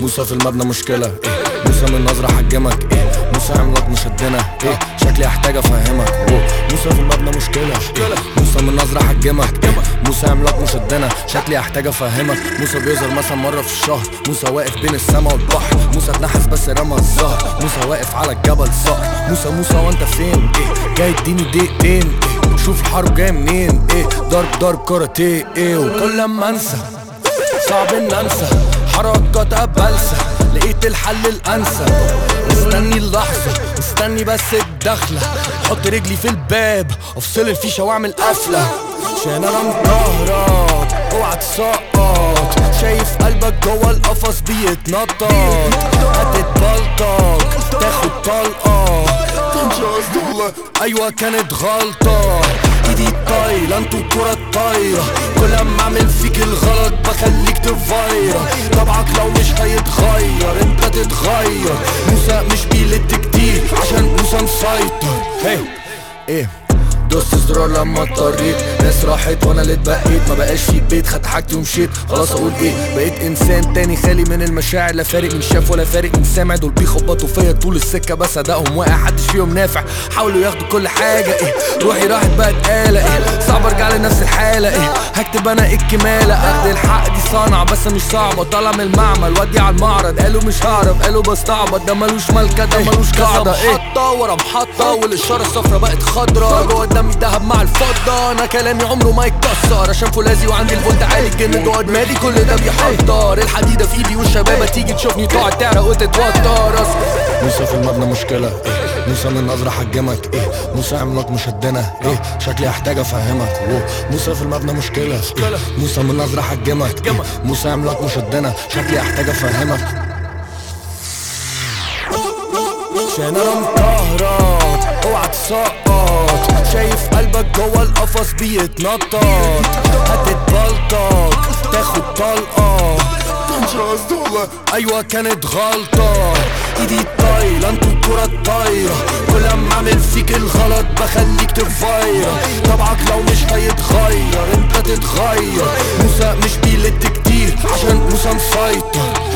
موسى في المبنى مشكلة إيه موسى من نظرة حجمك إيه موسى عملاق مشدنا إيه شكلي أحتاج أفهمك أوه. موسى في المبنى مشكلة إيه موسى من نظرة حجمك إيه موسى عملاق مشدنا شكلي أحتاج أفهمك موسى بيظهر مثلا مرة في الشهر موسى واقف بين السما والبحر موسى اتنحس بس رمى الزهر موسى واقف على الجبل صقر موسى موسى وانت فين إيه جاي اديني دقيقتين إيه شوف الحرب جاي منين إيه ضرب ضرب كاراتيه إيه وكل لما أنسى صعب ان انسى حركات ابلسة لقيت الحل الانسب مستني اللحظة مستني بس الدخلة احط رجلي في الباب افصل الفيشة واعمل قفلة عشان انا مكهرب اوعى تسقط شايف قلبك جوه القفص بيتنطط هتتبلطج تاخد طلقة كانش قصدي والله ايوه كانت غلطة ايدي طايلة انتوا الكرة الطايرة كل اما اعمل فيك الغلط بخليك تفاير طبعك لو مش هيتغير انت تتغير موسى مش بيلت كتير عشان موسى مسيطر هي ايه دوست زرار لما اضطريت ناس راحت وانا اللي اتبقيت ما بقاش في بيت خدت حاجتي ومشيت خلاص اقول ايه بقيت انسان تاني خالي من المشاعر لا فارق من شاف ولا فارق من سامع دول بيخبطوا فيا طول السكه بس ادائهم واقع محدش فيهم نافع حاولوا ياخدوا كل حاجه ايه روحي راحت بقت آلة ايه صعب ارجع لنفس الحاله ايه هكتب انا الكماله اخد الحق دي صنعه بس مش صعبه طالع من المعمل ودي على المعرض قالوا مش هعرف قالوا بستعبط ده ملوش ملكه ده ملوش قاعده ايه محطه ورا محطه والاشاره الصفرا بقت خضرا جوه دمي دهب مع الفضه انا كلامي عمره ما يتكسر عشان فولاذي وعندي الفولت عالي الجن جوه دماغي كل ده بيحضر الحديده في ايدي والشبابه تيجي تشوفني تقعد تعرق وتتوتر أصل موسى في المبنى مشكله إيه موسى من نظرة حجمك ايه موسى عملاق مشدنا ايه شكلي احتاج افهمك أوه. موسى في المبنى مشكلة إيه موسى من نظرة حجمك إيه موسى عملاق مشدنا شكلي احتاج افهمك عشان انا مكهرب اوعى تسقط شايف قلبك جوه القفص بيتنطط هتتبلطج تاخد طلقة كانش قصدي والله ايوه كانت غلطة ايدي طايلة انتوا الكرة الطايرة كل اما اعمل فيك الغلط بخليك تفاير طبعك لو مش هيتغير انت تتغير موسى مش بيلت كتير عشان موسى مسيطر